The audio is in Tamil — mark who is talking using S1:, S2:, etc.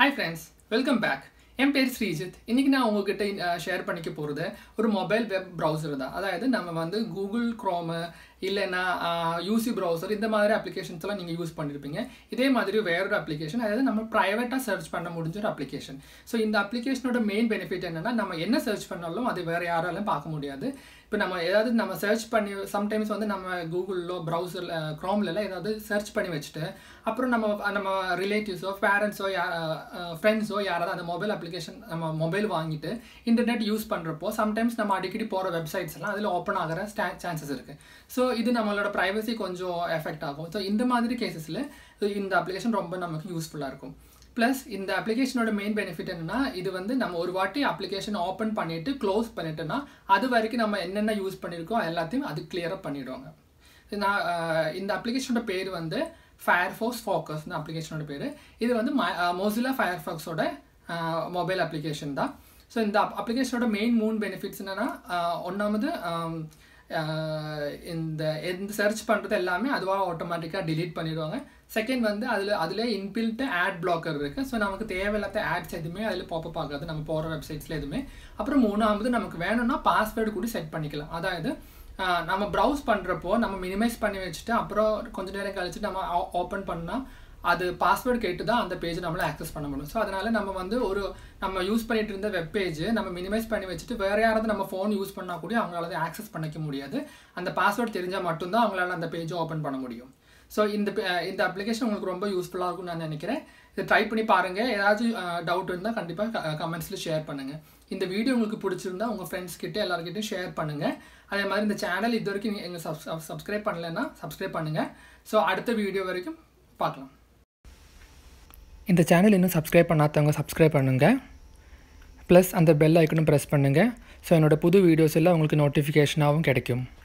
S1: ஹாய் ஃப்ரெண்ட்ஸ் வெல்கம் பேக் என் பேர் ஸ்ரீஜித் இன்றைக்கி நான் உங்ககிட்ட ஷேர் பண்ணிக்க போகிறது ஒரு மொபைல் வெப் ப்ரௌசர் தான் அதாவது நம்ம வந்து கூகுள் க்ரோமு இல்லைன்னா யூசி ப்ரௌசர் இந்த மாதிரி அப்ளிகேஷன்ஸ்லாம் நீங்கள் யூஸ் பண்ணியிருப்பீங்க இதே மாதிரி வேறொரு அப்ளிகேஷன் அதாவது நம்ம ப்ரைவேட்டாக சர்ச் பண்ண முடிஞ்ச ஒரு அப்ளிகேஷன் ஸோ இந்த அப்ளிகேஷனோட மெயின் பெனிஃபிட் என்னென்னா நம்ம என்ன சர்ச் பண்ணாலும் அது வேறு யாராலும் பார்க்க முடியாது இப்போ நம்ம ஏதாவது நம்ம சர்ச் பண்ணி சம்டைம்ஸ் வந்து நம்ம கூகுளிலோ ப்ரௌசரில் க்ரோம்லலாம் ஏதாவது சர்ச் பண்ணி வச்சுட்டு அப்புறம் நம்ம நம்ம ரிலேட்டிவ்ஸோ பேரண்ட்ஸோ யா ஃப்ரெண்ட்ஸோ யாராவது அந்த மொபைல் அப்ளிகேஷன் நம்ம மொபைல் வாங்கிட்டு இன்டர்நெட் யூஸ் பண்ணுறப்போ சம்டைம்ஸ் நம்ம அடிக்கடி போகிற வெப்சைட்ஸ் எல்லாம் அதில் ஓப்பன் ஆகிற சான்சஸ் இருக்குது ஸோ இது நம்மளோட ப்ரைவசி கொஞ்சம் எஃபெக்ட் ஆகும் ஸோ இந்த மாதிரி கேசஸில் இந்த அப்ளிகேஷன் ரொம்ப நமக்கு யூஸ்ஃபுல்லாக இருக்கும் ப்ளஸ் இந்த அப்ளிகேஷனோட மெயின் பெனிஃபிட் என்னன்னா இது வந்து நம்ம ஒரு வாட்டி அப்ளிகேஷன் ஓப்பன் பண்ணிவிட்டு க்ளோஸ் பண்ணிட்டோன்னா அது வரைக்கும் நம்ம என்னென்ன யூஸ் பண்ணியிருக்கோம் எல்லாத்தையும் அது கிளியராக பண்ணிவிடுவாங்க நான் இந்த அப்ளிகேஷனோட பேர் வந்து ஃபயர்ஃபோக்ஸ் ஃபோக்கஸ் இந்த அப்ளிகேஷனோட பேர் இது வந்து மோசிலா ஃபயர்ஃபாக்ஸோட மொபைல் அப்ளிகேஷன் தான் ஸோ இந்த அப்ளிகேஷனோட மெயின் மூணு பெனிஃபிட்ஸ் என்னென்னா ஒன்றாவது இந்த எந்த சர்ச் பண்ணுறது எல்லாமே அதுவாக ஆட்டோமேட்டிக்காக டிலீட் பண்ணிடுவாங்க செகண்ட் வந்து அதில் அதில் இன்பில்ட்டு ஆட் பிளாக்கர் இருக்குது ஸோ நமக்கு தேவையில்லாத ஆட்ஸ் எதுவுமே அதில் பாப்பப் ஆகாது நம்ம போகிற வெப்சைட்ஸில் எதுவுமே அப்புறம் மூணாவது நமக்கு வேணும்னா பாஸ்வேர்டு கூட செட் பண்ணிக்கலாம் அதாவது நம்ம ப்ரௌஸ் பண்ணுறப்போ நம்ம மினிமைஸ் பண்ணி வச்சுட்டு அப்புறம் கொஞ்ச நேரம் கழிச்சு நம்ம ஓப்பன் பண்ணால் அது பாஸ்வேர்டு கேட்டு தான் அந்த பேஜ் நம்மளால் ஆக்சஸ் பண்ண முடியும் ஸோ அதனால் நம்ம வந்து ஒரு நம்ம யூஸ் பண்ணிட்டு இருந்த வெப் பேஜ் நம்ம மினிமைஸ் பண்ணி வச்சுட்டு வேறு யாராவது நம்ம ஃபோன் யூஸ் பண்ணால் கூட அவங்களால அதை ஆக்சஸ் பண்ணிக்க முடியாது அந்த பாஸ்வேர்டு தெரிஞ்சால் மட்டும்தான் அவங்களால அந்த பேஜை ஓப்பன் பண்ண முடியும் ஸோ இந்த இந்த அப்ளிகேஷன் உங்களுக்கு ரொம்ப யூஸ்ஃபுல்லாக இருக்கும்னு நான் நினைக்கிறேன் இதை ட்ரை பண்ணி பாருங்கள் ஏதாச்சும் டவுட் இருந்தால் கண்டிப்பாக கமெண்ட்ஸில் ஷேர் பண்ணுங்கள் இந்த வீடியோ உங்களுக்கு பிடிச்சிருந்தா உங்கள் ஃப்ரெண்ட்ஸ் கிட்ட எல்லாருக்கிட்டையும் ஷேர் பண்ணுங்கள் அதே மாதிரி இந்த சேனல் இது வரைக்கும் நீங்கள் எங்கள் சப் சப்ஸ்கிரைப் பண்ணலைன்னா சப்ஸ்கிரைப் பண்ணுங்கள் ஸோ அடுத்த வீடியோ வரைக்கும் பார்க்கலாம் இந்த சேனல் இன்னும் சப்ஸ்கிரைப் பண்ணாதவங்க சப்ஸ்கிரைப் பண்ணுங்கள் ப்ளஸ் அந்த பெல் ஐக்கனும் ப்ரெஸ் பண்ணுங்கள் ஸோ என்னோடய புது வீடியோஸ் எல்லாம் உங்களுக்கு நோட்டிஃபிகேஷனாகவும் கிடைக்கும்